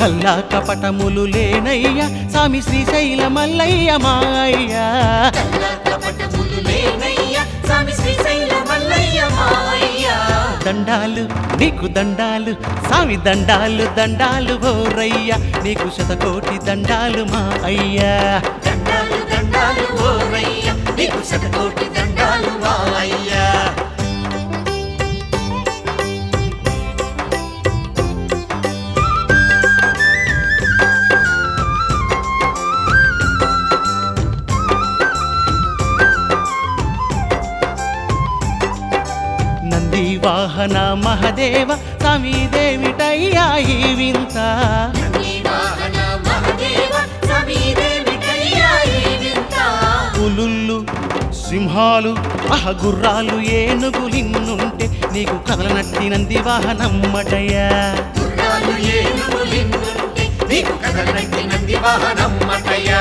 కల్లా కపటములు లేనయ్య స్వామి శ్రీశైల మల్లయ్య మాయ్య కల్లా కపటములు లేనయ్య స్వామి శ్రీశైల మల్లయ్య మాయ్య దండాలు నీకు దండాలు స్వామి దండాలు దండాలు ఓరయ్య నీకు శతకోటి దండాలు మా అయ్యా దండాలు దండాలు ఓరయ్య నీకు శతకోటి దండాలు మాయ్య నంది వాహన మహదేవ స్వామి దేవిటయ్యా ఈ వింత నంది వాహన మహదేవ స్వామి దేవిటయ్యా ఈ వింత పులుళ్ళు సింహాలు అహ గుర్రాలు ఏనుగులిన్నుంటే నీకు కదలనట్టి నంది వాహనమ్మటయ్యా గుర్రాలు ఏనుగులిన్నుంటే నీకు కదలనట్టి నంది వాహనం మటయ్యా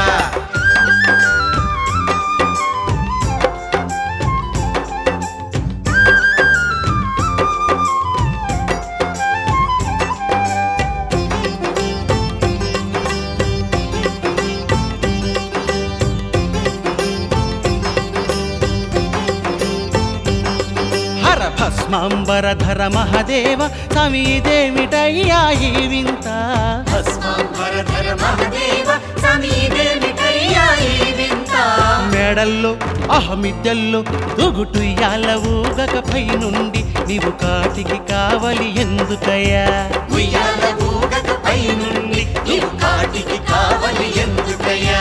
హర భస్మాంబరధర మహదేవ స్వామి దేవిటయ్యా ఈ వింత భస్మాంబరధర మహదేవ స్వామి దేవిటయ్యా ఈ వింత మేడల్లో అహమిద్దెల్లో దుగుటుయ్యాల ఊగక పై నుండి నీవు కాటికి కావలి ఎందుకయ్యా ఉయ్యాల ఊగక పై నుండి నీవు కాటికి కావలి ఎందుకయ్యా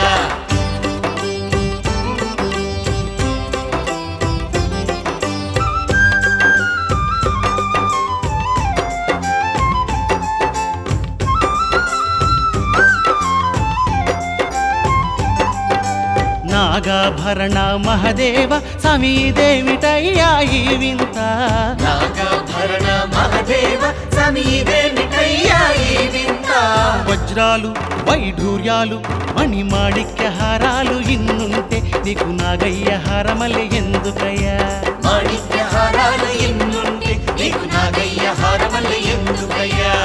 నాగాభరణ మహదేవ స్వామి దేవిటయ్యా ఈ వింత నాగాభరణ మహదేవ స్వామి దేవిటయ్యా ఈ వింత వజ్రాలు వైఢూర్యాలు మణిమాణిక్య హారాలు ఇన్నుంటే నీకు నాగయ్య హారమలే ఎందుకయ్యా మాణిక్య హారాలు ఎన్నుంటే నీకు నాగయ్య హారమల్ల ఎందుకయ్యా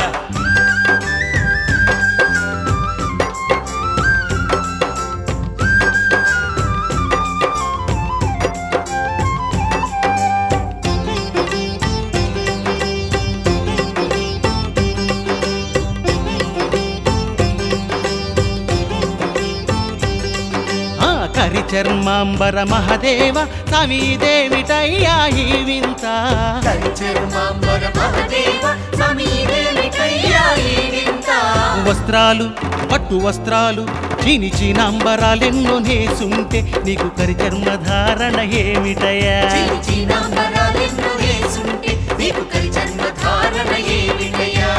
ఆ కరి చర్మాంబర మహదేవ స్వామి దేవిటయ్యా ఈ వింత కంచర్మాంబర మహదేవ స్వామి దేవిటయ్యా ఈ వింత వస్త్రాలు పట్టు వస్త్రాలు చీని చీనాంబరాలెన్నో నేసుంటే నీకు కరి చర్మధారణ ఏమిటయ్యా చిరుచినాంబరాలెన్నో వేసుంటే నీకు కరి జన్మ ధారణ ఏమిటయ్యా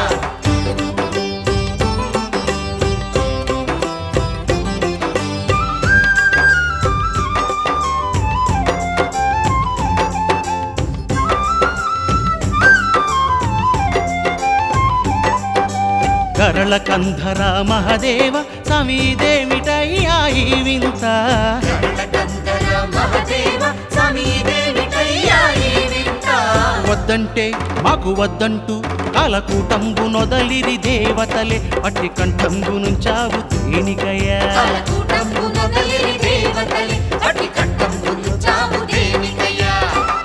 గరళ కంధర మహదేవ స్వామి దేవిటయ్యా ఈ వింత కరళకందర మహదేవ స్వామి దేవిటయ్యా ఈ వింత వద్దంటే మాకు వద్దంటూ కాలకూటంబు నొదలిరి దేవతలే పట్టి కంఠంబు నుంచావు తేనికయ్యా కాలకూటంబు నొదలిరి దేవతలి అటి కట్టంబులు చావు దేవికయ్యా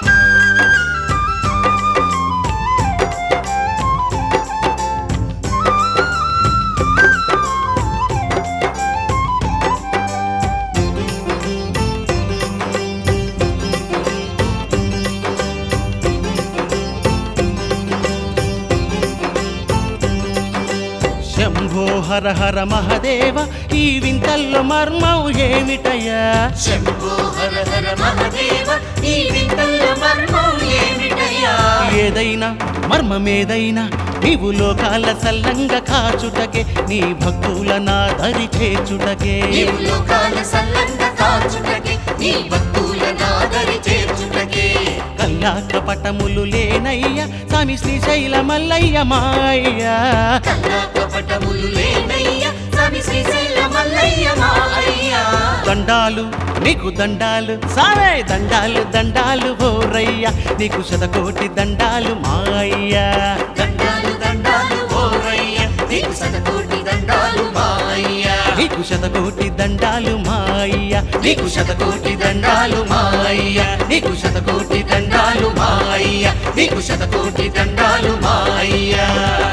శంభో హర హర మహదేవ ఈ వింతల్లో మర్మం ఏమిటయ్యా శంభో హర హర మహదేవ ఈ వింతల్ల మర్మం ఏమిటయ్యా ఏదైనా మర్మమేదైనా నీవు లోకాల సల్లంగా కాచుటకే నీ భక్తుల నా దరి చేచుటకే నీవు లోకాల సల్లంగా కాచుటకే నీ భక్తుల నాదరి చేర్చుటకే కల్లా కపటములు లేనయ్య స్వామి శ్రీశైల మల్లయ్య మాయ్య కన్నా కపటములు లేనయ్య స్వామి శ్రీశైల మల్లయ్య మా అయ్యా దండాలు నీకు దండాలు సారే దండాలు దండాలు ఓరయ్య నీకు శతకోటి దండాలు మాయ్య దండాలు దండాలు ఓరయ్య నీకు శతకోటి దండాలు శతకోటి దండాలు మాయ్య నీకు శతకోటి దండాలు మాయ్య నీకు శతకోటి దండాలు మాయ్య నీకు శతకోటి దండాలు మాయ్య